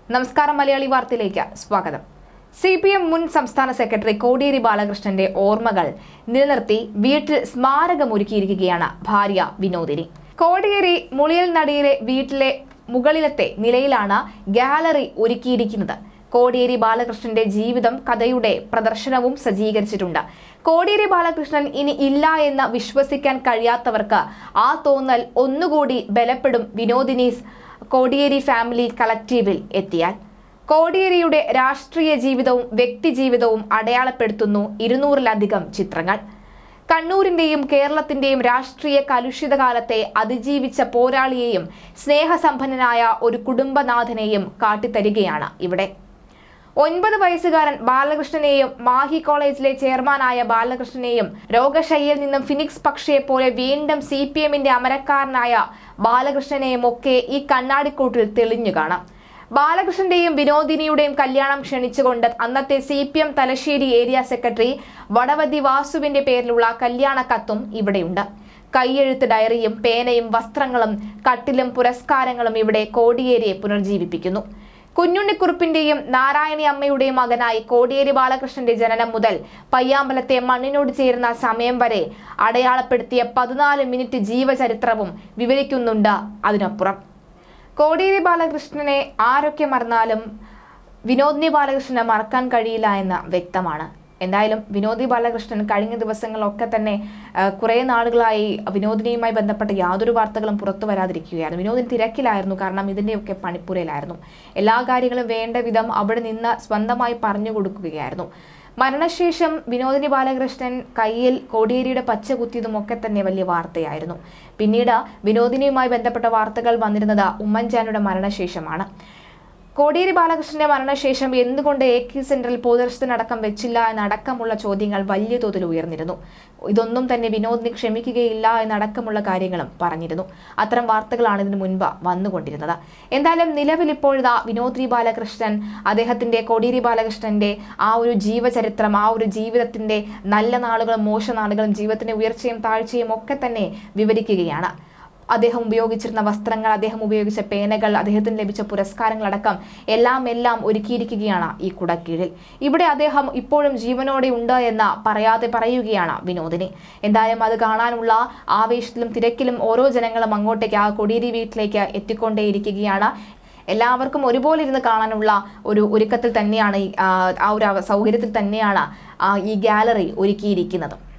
നമസ്കാരം മലയാളി വാർത്തയിലേക്ക് സ്വാഗതം സി പി എം മുൻ സംസ്ഥാന സെക്രട്ടറി കോടിയേരി ബാലകൃഷ്ണന്റെ ഓർമ്മകൾ നിലനിർത്തി വീട്ടിൽ സ്മാരകം ഒരുക്കിയിരിക്കുകയാണ് ഭാര്യ വിനോദിനി കോടിയേരി മുളിയൽ നടിയിലെ വീട്ടിലെ മുകളിലത്തെ നിലയിലാണ് ഗാലറി ഒരുക്കിയിരിക്കുന്നത് കോടിയേരി ബാലകൃഷ്ണന്റെ ജീവിതം കഥയുടെ പ്രദർശനവും സജ്ജീകരിച്ചിട്ടുണ്ട് കോടിയേരി ബാലകൃഷ്ണൻ ഇനി ഇല്ല എന്ന് വിശ്വസിക്കാൻ കഴിയാത്തവർക്ക് ആ തോന്നൽ ഒന്നുകൂടി ബലപ്പെടും വിനോദിനീസ് കോടിയേരി ഫാമിലി കളക്റ്റീവിൽ എത്തിയാൽ കോടിയേരിയുടെ രാഷ്ട്രീയ ജീവിതവും വ്യക്തി ജീവിതവും അടയാളപ്പെടുത്തുന്നു ഇരുന്നൂറിലധികം ചിത്രങ്ങൾ കണ്ണൂരിന്റെയും കേരളത്തിന്റെയും രാഷ്ട്രീയ കലുഷിത കാലത്തെ അതിജീവിച്ച പോരാളിയെയും സ്നേഹസമ്പന്നനായ ഒരു കുടുംബനാഥനെയും കാട്ടിത്തരികയാണ് ഇവിടെ ഒൻപത് വയസ്സുകാരൻ ബാലകൃഷ്ണനെയും മാഹി കോളേജിലെ ചെയർമാനായ ബാലകൃഷ്ണനെയും രോഗശയ്യയിൽ നിന്നും ഫിനിക്സ് പക്ഷിയെ പോലെ വീണ്ടും സി പി എമ്മിന്റെ അമരക്കാരനായ ബാലകൃഷ്ണനെയും ഒക്കെ ഈ കണ്ണാടിക്കൂട്ടിൽ തെളിഞ്ഞു കാണാം ബാലകൃഷ്ണന്റെയും വിനോദിനിയുടെയും കല്യാണം ക്ഷണിച്ചുകൊണ്ട് അന്നത്തെ C P M Thalassery area secretary Vadavathi വാസുവിന്റെ പേരിലുള്ള കല്യാണ കത്തും ഇവിടെയുണ്ട് കൈയെഴുത്ത് ഡയറിയും പേനയും വസ്ത്രങ്ങളും കട്ടിലും പുരസ്കാരങ്ങളും ഇവിടെ കോടിയേരിയെ പുനർജീവിപ്പിക്കുന്നു കുഞ്ഞുണ്ണിക്കുറുപ്പിന്റെയും നാരായണി അമ്മയുടെയും മകനായി കോടിയേരി ബാലകൃഷ്ണന്റെ ജനനം മുതൽ പയ്യാമ്പലത്തെ മണ്ണിനോട് ചേരുന്ന സമയം വരെ അടയാളപ്പെടുത്തിയ പതിനാല് മിനിറ്റ് ജീവചരിത്രവും വിവരിക്കുന്നുണ്ട് അതിനപ്പുറം കോടിയേരി ബാലകൃഷ്ണനെ ആരൊക്കെ മറന്നാലും വിനോദിനി ബാലകൃഷ്ണനെ മറക്കാൻ കഴിയില്ല എന്ന് വ്യക്തമാണ് എന്തായാലും വിനോദി ബാലകൃഷ്ണൻ കഴിഞ്ഞ ദിവസങ്ങളൊക്കെ തന്നെ ആ, കുറേ നാളുകളായി വിനോദിനിയുമായി ബന്ധപ്പെട്ട യാതൊരു വാർത്തകളും പുറത്തു വരാതിരിക്കുകയായിരുന്നു വിനോദിനി തിരക്കിലായിരുന്നു കാരണം ഇതിൻ്റെയൊക്കെ പണിപ്പുരയിലായിരുന്നു എല്ലാ കാര്യങ്ങളും വേണ്ട വിധം അവിടെ നിന്ന് സ്വന്തമായി പറഞ്ഞു കൊടുക്കുകയായിരുന്നു മരണശേഷം വിനോദിനി ബാലകൃഷ്ണൻ കയ്യിൽ കോടിയേരിയുടെ പച്ച കുത്തിയതും ഒക്കെ തന്നെ വലിയ വാർത്തയായിരുന്നു പിന്നീട് വിനോദിനിയുമായി ബന്ധപ്പെട്ട വാർത്തകൾ വന്നിരുന്നത് ഉമ്മൻചാണ്ടിയുടെ മരണശേഷമാണ് കോടിയേരി ബാലകൃഷ്ണന്റെ മരണശേഷം എന്തുകൊണ്ട് എ കെ സെന്ററിൽ പൊതുദർശനടക്കം വെച്ചില്ല എന്നടക്കമുള്ള ചോദ്യങ്ങൾ വലിയ തോതിൽ ഉയർന്നിരുന്നു ഇതൊന്നും തന്നെ വിനോദിനി ക്ഷമിക്കുകയില്ല എന്നടക്കമുള്ള കാര്യങ്ങളും പറഞ്ഞിരുന്നു അത്തരം വാർത്തകളാണ് ഇതിനു മുൻപ് വന്നുകൊണ്ടിരുന്നത് എന്തായാലും നിലവിൽ ഇപ്പോഴിതാ വിനോദിനി ബാലകൃഷ്ണൻ അദ്ദേഹത്തിന്റെ കോടിയേരി ബാലകൃഷ്ണന്റെ ആ ഒരു ജീവചരിത്രം ആ ഒരു ജീവിതത്തിന്റെ നല്ല നാളുകളും മോശ നാളുകളും ജീവിതത്തിന്റെ ഉയർച്ചയും താഴ്ചയും ഒക്കെ തന്നെ വിവരിക്കുകയാണ് അദ്ദേഹം ഉപയോഗിച്ചിരുന്ന വസ്ത്രങ്ങൾ അദ്ദേഹം ഉപയോഗിച്ച പേനകൾ അദ്ദേഹത്തിന് ലഭിച്ച പുരസ്കാരങ്ങളടക്കം എല്ലാം എല്ലാം ഒരുക്കിയിരിക്കുകയാണ് ഈ കുടക്കീഴിൽ ഇവിടെ അദ്ദേഹം ഇപ്പോഴും ജീവനോടെ ഉണ്ട് എന്ന് പറയാതെ പറയുകയാണ് വിനോദിനി എന്തായാലും അത് കാണാനുള്ള ആവേശത്തിലും തിരക്കിലും ഓരോ ജനങ്ങളും അങ്ങോട്ടേക്ക് ആ കൊടിയേരി വീട്ടിലേക്ക് എത്തിക്കൊണ്ടേയിരിക്കുകയാണ് എല്ലാവർക്കും ഒരുപോലെ ഇരുന്ന് കാണാനുള്ള ഒരു ഒരുക്കത്തിൽ തന്നെയാണ് ഈ, ആ, ആ ഒരു അവ- സൗകര്യത്തിൽ തന്നെയാണ് ആ, ഈ ഗാലറി ഒരുക്കിയിരിക്കുന്നത്